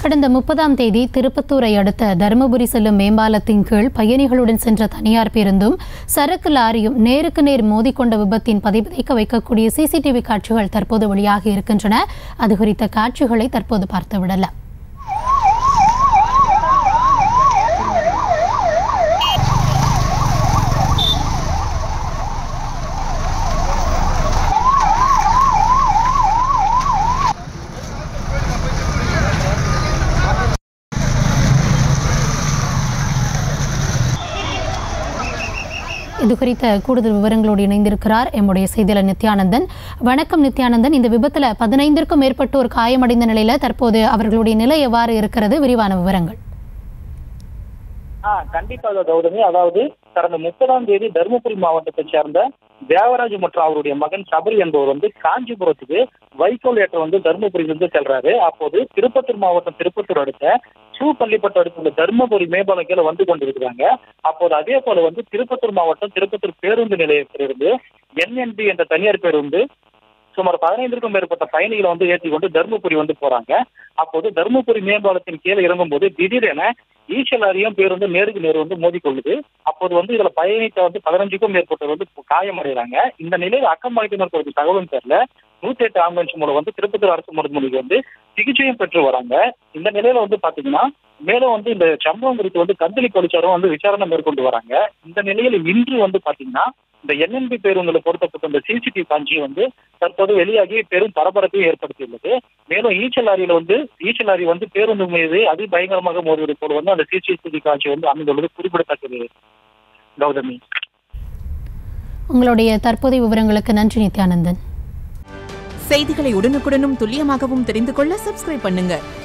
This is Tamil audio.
கடந்த முப்பதாம் தேதி திருப்பத்தூரை அடுத்த தருமபுரி செல்லும் மேம்பாலத்தின் கீழ் பயணிகளுடன் சென்ற தனியார் பேருந்தும் சரக்கு லாரியும் நேருக்கு நேர் மோதிக்கொண்ட விபத்தின் பதிவிதைக்க வைக்கக்கூடிய சிசிடிவி காட்சிகள் தற்போது வெளியாகி இருக்கின்றன அது குறித்த காட்சிகளை தற்போது பார்த்து விடலாம் இது குறித்த கூடுதல் விவரங்களோடு இணைந்திருக்கிறார் எம்முடைய செய்தியாளர் நித்யானந்தன் வணக்கம் நித்யானந்தன் இந்த விபத்துல பதினைந்திற்கும் மேற்பட்டோர் காயமடைந்த நிலையில தற்போது அவர்களுடைய நிலை எவ்வாறு இருக்கிறது விரிவான விவரங்கள் ஆ கண்டிப்பாக கௌதமி அதாவது கடந்த முப்பதாம் தேதி தருமபுரி மாவட்டத்தை சேர்ந்த தேவராஜ் மற்றும் அவருடைய மகன் சபரி என்பவர் வந்து காஞ்சிபுரத்துக்கு வைக்கோல் ஏற்ற வந்து தருமபுரியிலிருந்து செல்றாரு அப்போது திருப்பத்தூர் மாவட்டம் திருப்பத்தூர் அடுத்த சூ பள்ளிப்பட்டு அடுத்துள்ள தருமபுரி மேம்பாலம் கீழே வந்து கொண்டிருக்கிறாங்க அப்போது அதே போல வந்து திருப்பத்தூர் மாவட்டம் திருப்பத்தூர் பேருந்து நிலையத்திலிருந்து என்என்பி என்ற தனியார் பேருந்து சுமார் பதினைந்திற்கும் மேற்பட்ட பயணிகளை வந்து ஏற்றி கொண்டு தருமபுரி வந்து போறாங்க அப்போது தருமபுரி மேம்பாலத்தின் கீழே இறங்கும் போது திடீரென ஈச்சலாரியும் பேருந்து நேருக்கு நேர் வந்து மோதிக்கொள்ளுது அப்போது வந்து இதுல பயணித்த வந்து பதினஞ்சுக்கும் மேற்பட்டவர் வந்து காயமடைகிறாங்க இந்த நிலையில் அக்கம் பக்கத்தினர் கொடுத்த தகவலும் தெரியல நூத்தி எட்டு ஆம்புலன்ஸ் மூலம் வந்து திருப்பத்தூர் அரசு மருத்துவமனைக்கு வந்து சிகிச்சையும் பெற்று வராங்க இந்த நிலையில வந்து பாத்தீங்கன்னா மேலும் வந்து இந்த சம்பவம் குறித்து வந்து கந்தளி போலீசாரும் வந்து விசாரணை மேற்கொண்டு வராங்க இந்த நிலையில் இன்று வந்து பாத்தீங்கன்னா இந்த என்என்பி பேருந்துல பொருத்தப்பட்ட இந்த சிசிடிவி காட்சி வந்து தற்போது வெளியாகி பெரும் பரபரப்பை ஏற்படுத்தியுள்ளது மேலும் ஈச்சல் லாரியில வந்து ஈச்சல் லாரி வந்து பேருந்து மீது அதிபயங்கரமாக மோதுவது போல வந்து அந்த சிசிடிவி காட்சி வந்து அமைந்துள்ளது குறிப்பிடத்தக்கது கௌதமி உங்களுடைய தற்போதைய விவரங்களுக்கு நன்றி நித்யானந்தன் செய்திகளை உடனுக்குடனும் துல்லியமாகவும் தெரிந்து கொள்ள சப்ஸ்கிரைப் பண்ணுங்க